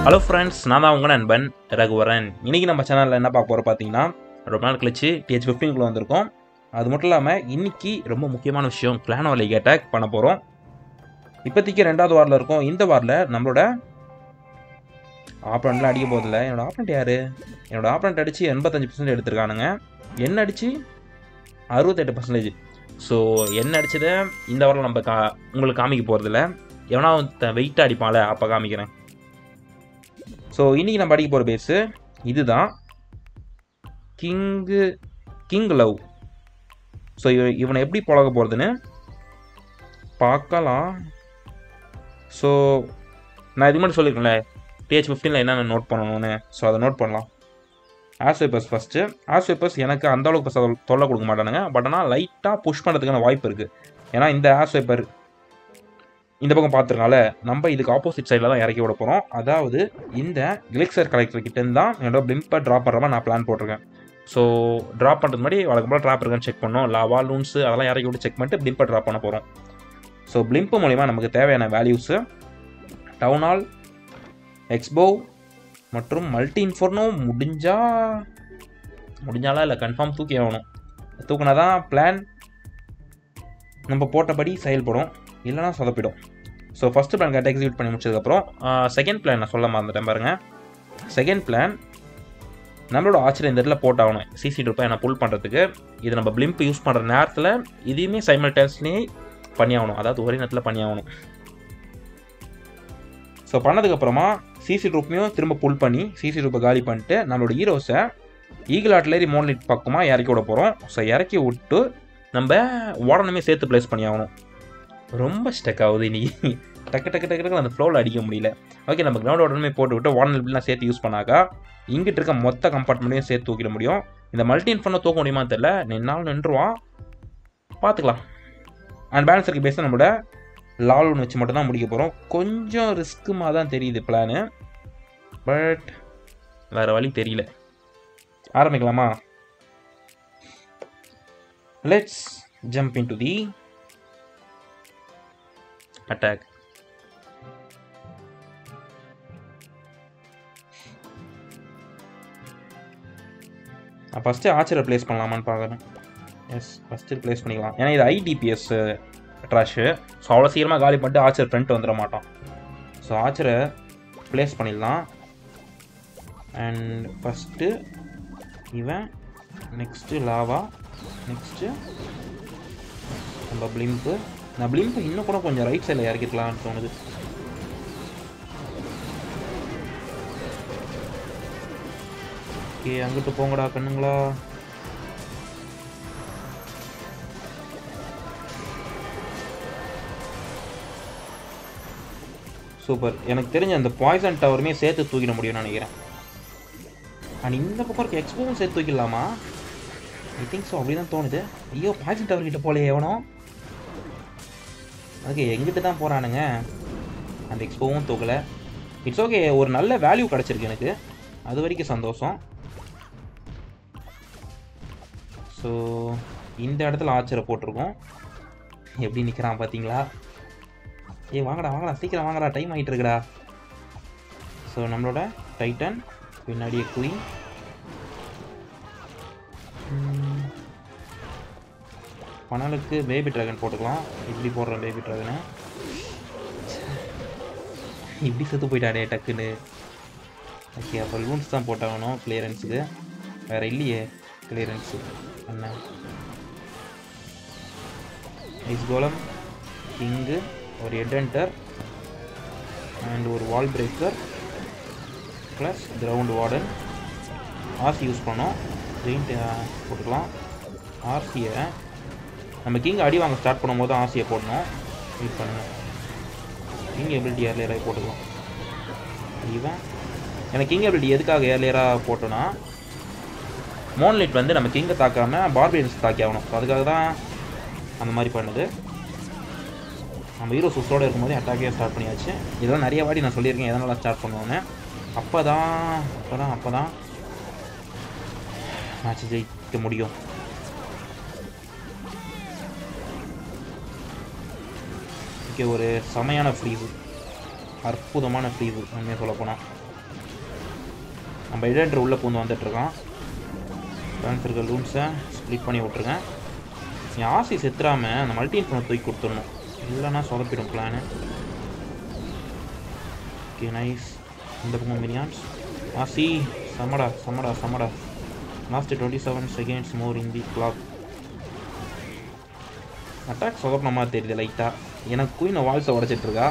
hello friends நான் தான் உங்கள் நண்பன் ரகுவரன் இன்றைக்கி நம்ம சேனலில் என்ன பார்க்க போகிறோம் பார்த்தீங்கன்னா ரொம்ப நாள் கழிச்சு டிஹெச் ஃபிஃப்டீனுக்குள்ளே வந்திருக்கோம் அது மட்டும் இல்லாமல் இன்னைக்கு ரொம்ப முக்கியமான விஷயம் கிளானோ லீக் அட்டாக் பண்ண போகிறோம் இப்போதைக்கு ரெண்டாவது வாரில் இருக்கோம் இந்த வாரில் நம்மளோட ஆப்பரண்ட்லாம் அடிக்க போதில்ல என்னோட ஆப்பரண்ட் யார் என்னோட ஆப்பரண்ட் அடித்து எண்பத்தஞ்சு பர்சன்ட் எடுத்திருக்கானுங்க என்ன அடித்து அறுபத்தெட்டு பர்சன்டேஜ் ஸோ என்ன அடிச்சதை இந்த வாரம் நம்ம கா உங்களுக்கு காமிக்க போகிறதில்ல எவனா வெயிட்டாக அடிப்பான்ல அப்போ காமிக்கிறேன் ஸோ இன்றைக்கி நம்ம அடிக்க போகிற பேஸு இதுதான் கிங்கு கிங் லவ் ஸோ இவ இவனை எப்படி பழக போகிறதுன்னு பார்க்கலாம் ஸோ நான் இது மட்டும் சொல்லியிருக்கேன்ல டிஹெச் ஃபிஃப்டீனில் என்னென்ன நோட் பண்ணணும்னு ஸோ அதை நோட் பண்ணலாம் ஆஸ் பேப்பர்ஸ் ஃபஸ்ட்டு ஆஸ் பேப்பர்ஸ் எனக்கு அந்த அளவுக்கு பெருசா தொல்லை கொடுக்க மாட்டானுங்க பட் ஆனால் லைட்டாக புஷ் பண்ணுறதுக்கான வாய்ப்பு இருக்குது ஏன்னா இந்த ஆஸ் பேப்பர் இந்த பக்கம் பார்த்துருக்கால நம்ம இதுக்கு ஆப்போசிட் சைடில் தான் இறக்கி விட போகிறோம் அதாவது இந்த கிளிக்ஸர் கலெக்டர் கிட்டேருந்து தான் என்னோட பிளிம்பை ட்ராப் பண்ணுற மாதிரி நான் பிளான் போட்டிருக்கேன் ஸோ ட்ராப் பண்ணுறது முன்னாடி வழக்கம் போல் ட்ராப் இருக்கான்னு செக் பண்ணோம் லாவா லூன்ஸு அதெல்லாம் இறக்கி விட்டு செக் பண்ணிட்டு பிளிம்பை ட்ராப் பண்ண போகிறோம் ஸோ பிளிம்பு மூலிமா நமக்கு தேவையான வேல்யூஸு டவுன் ஹால் எக்ஸ்போ மற்றும் மல்டி இன்ஃபோர்னோ முடிஞ்சா முடிஞ்சாலாம் இல்லை கன்ஃபார்ம் தூக்கி ஆகணும் தூக்குனா தான் பிளான் நம்ம போட்டபடி செயல்படும் இல்லைனா சொதப்பிடும் ஸோ ஃபஸ்ட்டு பிளான் கரெக்டாக எக்ஸிக்யூட் பண்ணி முடிச்சதுக்கப்புறம் செகண்ட் பிளான் நான் சொல்ல மறந்துட்டேன் பாருங்கள் செகண்ட் பிளான் நம்மளோட ஆச்சரியம் இந்த இடத்துல போட்டாகணும் சிசி ட்ரிப்பை நான் புல் பண்ணுறதுக்கு இது நம்ம பிளிம்ப் யூஸ் பண்ணுற நேரத்தில் இதையுமே சைமல்டேன்ஸ்லேயே பண்ணி ஆகணும் அதாவது ஒரே நேரத்தில் பண்ணி ஆகணும் ஸோ பண்ணதுக்கப்புறமா சிசி ட்ரூப்பையும் திரும்ப புல் பண்ணி சிசி ட்ரூப்பை காலி பண்ணிட்டு நம்மளோட ஹீரோஸை ஈகிள் ஆட்லேரி மோன்லிட் பக்கமாக இறக்கி விட போகிறோம் ஸோ இறக்கி விட்டு நம்ம உடனே சேர்த்து ப்ளேஸ் பண்ணி ஆகணும் ரொம்ப ஸ்டக் ஆகுது இன்னைக்கு டக்கு டக்கு டக்கு டக்கு அந்த ஃப்ளோவில் அடிக்க முடியல ஓகே நம்ம கிரவுண்ட் உடனே போட்டு விட்டு வார்டன் இப்படிலாம் சேர்த்து யூஸ் பண்ணாக்கா இங்கிட்டு இருக்க மொத்த கம்பார்ட்மெண்ட்டையும் சேர்த்து தூக்கிட முடியும் இந்த மல்டி இன்ஃபோனை தூக்க முடியுமா தெரில நின்னாலும் நின்றுவான் பார்த்துக்கலாம் அண்ட் பேலன்ஸ் இருக்க பேஸை நம்மளோட லால் ஒன்று வச்சு மட்டும் தான் முடிக்க போகிறோம் கொஞ்சம் ரிஸ்க்குமாக தான் தெரியுது பிளானு பட் வேறு வழி தெரியல ஆரம்பிக்கலாமா let's jump into the attack நான் ஃபஸ்ட்டு ஆச்சரை ப்ளேஸ் பண்ணலாமான்னு பார்க்குறேன் எஸ் ஃபஸ்ட்டு ப்ளேஸ் பண்ணிக்கலாம் ஏன்னா இது ஐடிபிஎஸ் ட்ராஷு ஸோ அவ்வளோ சீக்கிரமாக காலி பண்ணிட்டு ஆச்சர் ஃப்ரண்ட் வந்துட மாட்டோம் ஸோ ஆச்சரை ப்ளேஸ் பண்ணிடலாம் அண்ட் ஃபஸ்ட்டு இவன் நெக்ஸ்ட்டு லாவா நெக்ஸ்ட்டு நம்ம பிளிம்ப்பு நான் பிளிம்ப் இன்னும் கூட கொஞ்சம் ரைட் சைடில் இறக்கிருக்கலாம்னு தோணுது ஓகே அங்கிட்டு போங்கடா கண்ணுங்களா சூப்பர் எனக்கு தெரிஞ்ச அந்த பாய்சன் டவருமே சேர்த்து தூக்கிட முடியும்னு நினைக்கிறேன் அண்ட் இந்த பக்கம் இருக்க எக்ஸ்போவும் சேர்த்து தூக்கிடலாமா ஐ திங்க் ஸோ அப்படி தான் தோணுது ஐயோ பாய்சன் டவர் கிட்ட போலே எவனோ ஓகே எங்கிட்ட தான் போகிறானுங்க அந்த எக்ஸ்போவும் தூக்கலை இட்ஸ் ஓகே ஒரு நல்ல வேல்யூ கிடச்சிருக்கு எனக்கு அது வரைக்கும் சந்தோஷம் ஸோ இந்த இடத்துல ஆச்சரை போட்டிருக்கோம் எப்படி நிற்கிறான் பார்த்தீங்களா ஏய் வாங்கடா வாங்கடா சீக்கிரம் வாங்கடா டைம் ஆகிட்டு இருக்குடா ஸோ நம்மளோட டைட்டன் பின்னாடியே குயின் பனலுக்கு பேபி ட்ராகன் போட்டுக்கலாம் இப்படி போடுறேன் பேபி ட்ராகனை இப்படி செத்து போயிட்டாடே டக்குன்னு ஓகே அப்போ லூன்ஸ் தான் போட்டாகணும் கிளியரன்ஸுக்கு வேறு இல்லையே கிளியரன்ஸு என்ன ஐஸ் கோலம் கிங்கு ஒரு ஹெட்என்டர் அண்ட் ஒரு wall breaker plus ground warden RC use பண்ணோம் ஜெயிண்ட் போட்டுக்கலாம் ஆர்சியை நம்ம கிங் அடி வாங்க ஸ்டார்ட் பண்ணும்போது ஆர்சியை போடணும் வெயிட் பண்ணுங்க கிங் எபிலிட்டி ஏர்லியராக போட்டுக்கலாம் இவன் எனக்கு கிங் எபிலிட்டி எதுக்காக ஏர்லியராக போட்டோன்னா மோன்லைட் வந்து நம்ம கிங்கை தாக்காமல் பார்பியன்ஸ் தாக்கி ஆகணும் ஸோ அதுக்காக தான் அந்த மாதிரி பண்ணுது நம்ம ஹீரோ சுத்தோடு இருக்கும்போது அட்டாக்கே ஸ்டார்ட் பண்ணியாச்சு இதெல்லாம் நிறைய வாட்டி நான் சொல்லியிருக்கேன் எதனால் ஸ்டார்ட் பண்ணுவோன்னு அப்போ தான் அப்போ தான் அப்போ தான் மேட்ச் ஜெயிக்க முடியும் ஓகே ஒரு செமையான ஃப்ரீஸு அற்புதமான ஃப்ரீஸு உண்மையாக சொல்ல போனால் நம்ம இடென்டர் உள்ளே பூந்து வந்துட்டுருக்கான் பேலன்ஸ் இருக்க லூன்ஸை ஸ்ப்ளிட் பண்ணி விட்ருக்கேன் என் ஆசி செத்துறாம அந்த மல்டி இன்ஃபோனை தூக்கி கொடுத்துடணும் இல்லைன்னா சொதப்பிடும் பிளானு ஓகே நைஸ் இந்த பக்கம் மினியான்ஸ் ஆசி சமடா சமடா சமடா last twenty seven seconds more in the clock attack சொதப்பின மாதிரி தெரியுது லைட்டாக எனக்கு குயின் வால்ஸை உடச்சிட்டு இருக்கா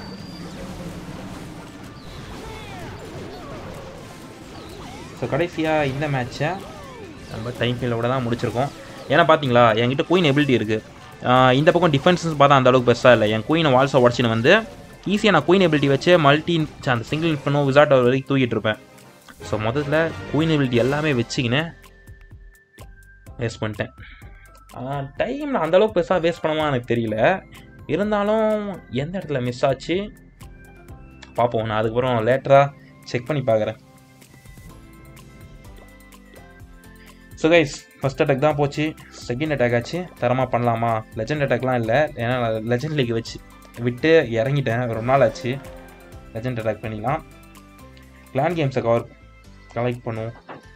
ஸோ கடைசியாக இந்த மேட்ச்சை நம்ம டைம் ஃபீலோட தான் முடிச்சிருக்கோம் ஏன்னா பார்த்தீங்களா என்கிட்ட குயின் எபிலிட்டி இருக்குது இந்த பக்கம் டிஃபென்ஸ் பார்த்தா அந்த அளவுக்கு பெருசாக இல்லை என் குயினை வால்ஸை உடச்சின்னு வந்து ஈஸியாக நான் குயின் எபிலிட்டி வச்சு மல்டி அந்த சிங்கிள் இன்ஃபனோ விசாட் வரைக்கும் தூக்கிட்டு இருப்பேன் ஸோ முதல்ல குயின் எபிலிட்டி எல்லாமே வச்சுக்கின்னு வேஸ்ட் பண்ணிட்டேன் டைம் நான் அந்தளவுக்கு பெருசாக வேஸ்ட் பண்ணமா எனக்கு தெரியல இருந்தாலும் எந்த இடத்துல மிஸ் ஆச்சு பார்ப்போம் நான் அதுக்கப்புறம் லேட்டராக செக் பண்ணி பார்க்குறேன் ஸோ கைஸ் ஃபஸ்ட் அட்டாக் தான் போச்சு செகண்ட் அட்டாக் ஆச்சு தரமாக பண்ணலாமா லெஜெண்ட் அட்டாக்லாம் இல்லை ஏன்னா லெஜெண்ட் லீக் வச்சு விட்டு இறங்கிட்டேன் ரொம்ப நாள் ஆச்சு லெஜெண்ட் அட்டாக் பண்ணிக்கலாம் கிளான் கேம்ஸை கவர் கலெக்ட் பண்ணுவோம்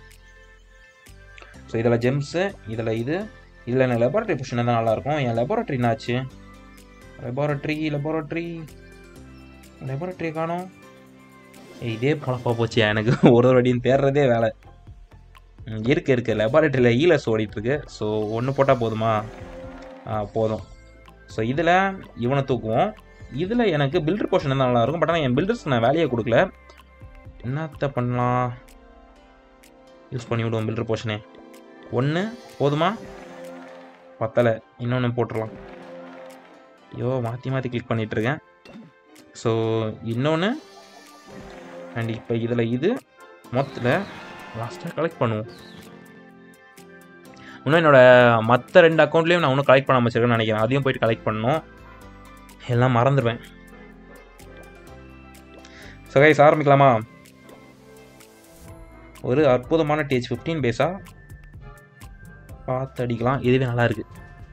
ஸோ இதில் ஜெம்ஸு இதில் இது இதில் எனக்கு லெபார்ட்ரி பொசிஷன் தான் நல்லாயிருக்கும் என் லெபார்ட்ரி என்னாச்சு லெபார்ட்ரி லெபார்ட்ரி லெபார்ட்ரி காணும் இதே பழப்பாக போச்சு எனக்கு ஒரு ஒரு வாட்டியும் தேடுறதே வேலை ம், இருக்கு இருக்கு லெபார்ட்டரியில் ஈலஸ் ஓடிட்டுருக்கு ஸோ ஒன்று போட்டால் போதுமா ஆ போதும் ஸோ இதில் இவனை தூக்குவோம் இதில் எனக்கு பில்டர் போர்ஷன் தான் நல்லாயிருக்கும் பட் ஆனால் என் பில்டர்ஸ்க்கு நான் வேலையை கொடுக்கல என்னத்த பண்ணலாம் யூஸ் பண்ணி விடுவோம் பில்டர் போர்ஷனே ஒன்று போதுமா பத்தலை இன்னொன்று போட்டுடலாம் ஐயோ மாற்றி மாற்றி கிளிக் பண்ணிகிட்ருக்கேன் ஸோ இன்னொன்று அண்ட் இப்போ இதில் இது மொத்தத்தில் லாஸ்ட்டாக கலெக்ட் பண்ணுவோம் இன்னும் என்னோட மற்ற ரெண்டு அக்கௌண்ட்லேயும் நான் இன்னும் கலெக்ட் பண்ணாமல் வச்சிருக்கேன்னு நினைக்கிறேன் அதையும் போயிட்டு கலெக்ட் பண்ணணும் எல்லாம் மறந்துடுவேன் ஸோ கைஸ் ஆரம்பிக்கலாமா ஒரு அற்புதமான டேஜ் ஃபிஃப்டீன் பேஸாக பார்த்து அடிக்கலாம் இதுவே நல்லா இருக்கு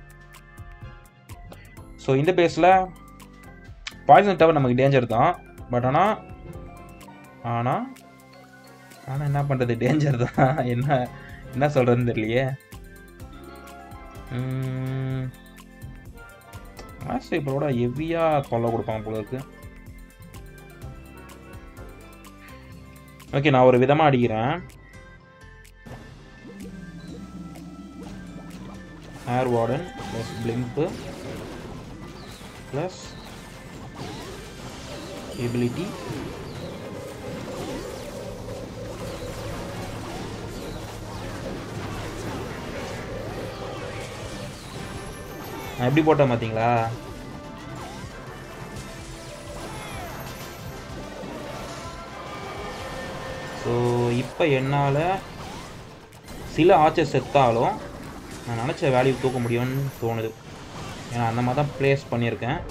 ஸோ இந்த பேஸில் பாய்சன் டவர் நமக்கு டேஞ்சர் தான் பட் ஆனால் ஆனால் ஆனால் என்ன பண்ணுறது டேஞ்சர் தான் என்ன என்ன சொல்கிறதுன்னு தெரியலையே மாஸ்டர் இப்போட ஹெவியாக தொல்லை கொடுப்பாங்க போல இருக்கு ஓகே நான் ஒரு விதமாக அடிக்கிறேன் air warden plus blimp plus ability நான் எப்படி போட்டேன் பார்த்தீங்களா ஸோ இப்போ என்னால் சில ஆச்சர் செத்தாலும் நான் நினச்ச வேல்யூ தூக்க முடியும்னு தோணுது ஏன்னா அந்த மாதிரி தான் ப்ளேஸ் பண்ணியிருக்கேன்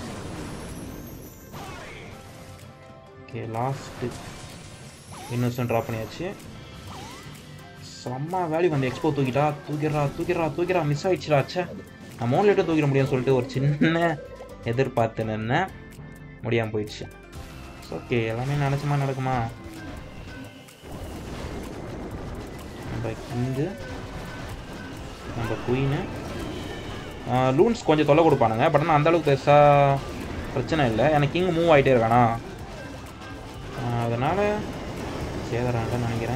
ஓகே லாஸ்ட்டு இன்னொரு ட்ராப் பண்ணியாச்சு செம்ம வேல்யூ வந்து எக்ஸ்போ தூக்கிட்டா தூக்கிடுறா தூக்கிடுறா தூக்கிடுறா மிஸ் ஆயிடுச்சுடா ச்சே நான் மூணு லிட்டர் தூக்கிட முடியும்னு சொல்லிட்டு ஒரு சின்ன எதிர்பார்த்து நின்னேன் முடியாமல் போயிடுச்சு ஓகே எல்லாமே நினச்சமா நடக்குமா நம்ம கிங்கு நம்ம குயினு லூன்ஸ் கொஞ்சம் தொல்லை கொடுப்பானுங்க பட் ஆனால் அந்தளவுக்கு பெருசாக பிரச்சனை இல்லை எனக்கு கிங் மூவ் ஆகிட்டே இருக்கானா அதனால் சேதராங்கன்னு நினைக்கிறேன்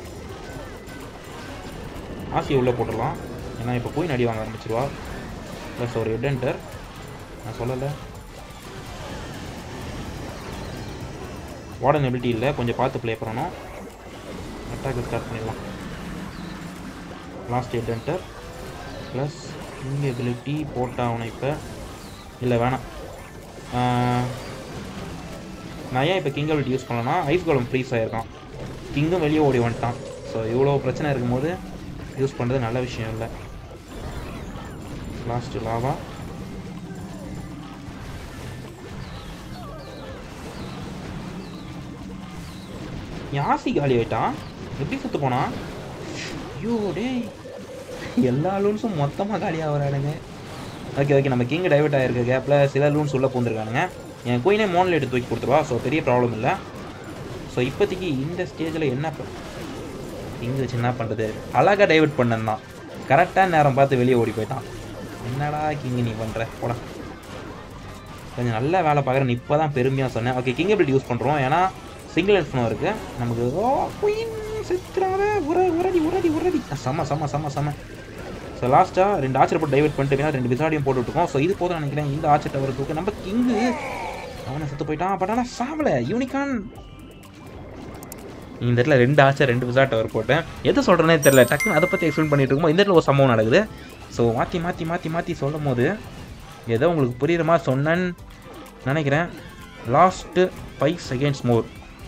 ஆசி உள்ளே போட்டுடலாம் ஏன்னா இப்போ குயின் அடி வாங்க ஆரம்பிச்சிருவா ப்ளஸ் ஒரு ஹெட் நான் சொல்லலை வார்டன் எபிலிட்டி இல்லை கொஞ்சம் பார்த்து ப்ளே பண்ணணும் அட்டாக் ஸ்டார்ட் பண்ணிடலாம் last headhunter plus king ability போட்டாகணும் இப்போ இல்லை வேணாம் ஆஹ், நான் ஏன் இப்போ கிங் எபிலிட்டி யூஸ் பண்ணலன்னா ஐஸ் கோலம் ஃப்ரீஸ் ஆகிருக்கான் கிங்கும் வெளியே ஓடி வந்துட்டான் ஸோ இவ்வளோ பிரச்சனை இருக்கும்போது யூஸ் பண்ணுறது நல்ல விஷயம் இல்லை லாஸ்ட் லாவா யாசி காலி ஆயிட்டான் எப்படி சுத்து போனான் ஐயோ டேய் எல்லா லூன்ஸும் மொத்தமாக காலி ஆகிறானுங்க ஓகே ஓகே நம்ம கிங் டைவர்ட் ஆகிருக்க கேப்பில் சில லூன்ஸ் உள்ளே பூந்துருக்கானுங்க என் குயினே மோனில் எடுத்து தூக்கி கொடுத்துருவா ஸோ பெரிய ப்ராப்ளம் இல்லை ஸோ இப்போதைக்கு இந்த ஸ்டேஜில் என்ன ப- இங்கே வச்சு என்ன பண்ணுறது அழகாக டைவர்ட் பண்ணன் தான் கரெக்டாக நேரம் பார்த்து வெளியே ஓடி போயிட்டான் என்னடா கிங் நீ பண்ணுற போடா கொஞ்சம் நல்ல வேலை பார்க்குறேன் இப்போ தான் பெருமையாக சொன்னேன் ஓகே கிங் எபிலிட்டி யூஸ் பண்ணுறோம் ஏன்னா சிங்கிள் என்ஃபனோ இருக்குது நமக்கு ஓ குயின் செத்துறாத உர உரடி உரடி உரடி செம்ம செம்ம செம்ம செம்ம ஸோ லாஸ்ட்டாக ரெண்டு ஆச்சர் போட்டு டைவர்ட் பண்ணிட்டு மேலே ரெண்டு விசாடியும் போட்டுருக்கோம் ஸோ இது போதும் நினைக்கிறேன் இந்த ஆச்சர் டவர் தூக்கு நம்ம கிங்கு அவனை செத்து போயிட்டான் பட் ஆனால் சாவலை யூனிகான் இந்த இடத்துல ரெண்டு ஆச்சர் ரெண்டு விசா டவர் போட்டேன் எது சொல்கிறேனே தெரியல டக்குன்னு அதை பற்றி எக்ஸ்பிளைன் பண்ணிட்டு இருக்கும்போது இந்த இடத்துல ஒரு சம்பவம் நடக்குது ஸோ மாற்றி மாற்றி மாற்றி மாற்றி சொல்லும் போது ஏதோ உங்களுக்கு புரியுற மாதிரி சொன்னேன்னு நினைக்கிறேன் லாஸ்ட்டு ஃபைவ் செகண்ட்ஸ் மோர்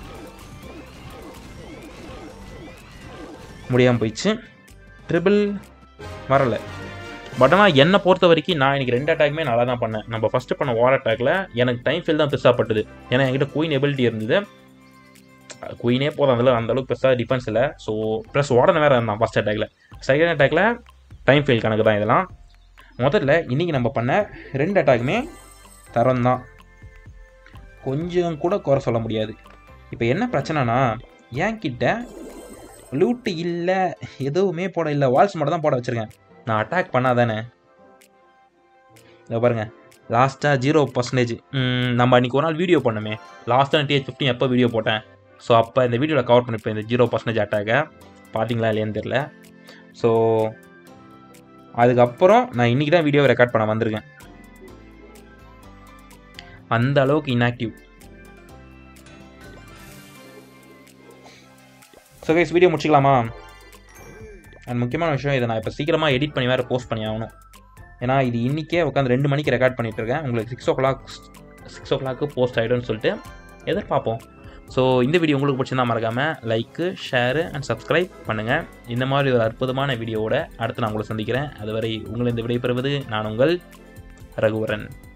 முடியாமல் போயிடுச்சு ட்ரிபிள் வரலை பட் ஆனால் என்னை பொறுத்த வரைக்கும் நான் இன்னைக்கு ரெண்டு அட்டாக்குமே நல்லா தான் பண்ணேன் நம்ம ஃபஸ்ட்டு பண்ண வார் அட்டாக்ல எனக்கு டைம் ஃபீல் தான் பெருசாக பட்டுது ஏன்னா என்கிட்ட குயின் எபிலிட்டி இருந்தது குயினே போதும் அதில் அந்த அளவுக்கு பெருசாக டிஃபென்ஸ் இல்லை ஸோ ப்ளஸ் உடனே வேறு இருந்தான் ஃபஸ்ட் அட்டாக்ல செகண்ட் அட்டாக்ல டைம் ஃபெயில் கணக்கு தான் இதெல்லாம் முதல்ல இன்னைக்கு நம்ம பண்ண ரெண்டு அட்டாக்குமே தரம் தான் கொஞ்சம் கூட குறை சொல்ல முடியாது இப்போ என்ன பிரச்சனைனா என்கிட்ட லூட்டு இல்லை எதுவுமே போட இல்லை வால்ஸ் மட்டும் தான் போட வச்சுருக்கேன் நான் அட்டாக் பண்ணாதானே இதை பாருங்க லாஸ்ட்டாக ஜீரோ பர்சன்டேஜ் நம்ம அன்றைக்கி ஒரு நாள் வீடியோ பண்ணோமே லாஸ்ட்டாக டிஹெச் ஃபிஃப்டின் எப்போ வீடியோ போட்டேன் ஸோ அப்போ இந்த வீடியோவில் கவர் பண்ணிப்பேன் இந்த ஜீரோ பர்சன்டேஜ் அட்டாக்கை பார்த்தீங்களா இல்லையான்னு தெரில ஸோ அதுக்கப்புறம் நான் இன்றைக்கி தான் வீடியோவை ரெக்கார்ட் பண்ண வந்திருக்கேன் அந்த அளவுக்கு இன்ஆக்டிவ் ஸோ கைஸ் வீடியோ முடிச்சிக்கலாமா அண்ட் முக்கியமான விஷயம் இதை நான் இப்போ சீக்கிரமாக எடிட் பண்ணி வேறு போஸ்ட் பண்ணி ஆகணும் ஏன்னா இது இன்றைக்கே உட்காந்து ரெண்டு மணிக்கு ரெக்கார்ட் பண்ணிட்டு இருக்கேன் உங்களுக்கு six o'clock six o'clock post ஆகிடும்னு சொல்லிட்டு எதிர்பார்ப்போம் ஸோ இந்த வீடியோ உங்களுக்கு பிடிச்சிருந்தா மறக்காமல் லைக்கு ஷேரு அண்ட் சப்ஸ்கிரைப் பண்ணுங்கள் இந்த மாதிரி ஒரு அற்புதமான வீடியோவோட அடுத்து நான் உங்களை சந்திக்கிறேன் அதுவரை உங்களை இந்த விடைபெறுவது நான் உங்கள் ரகுவரன்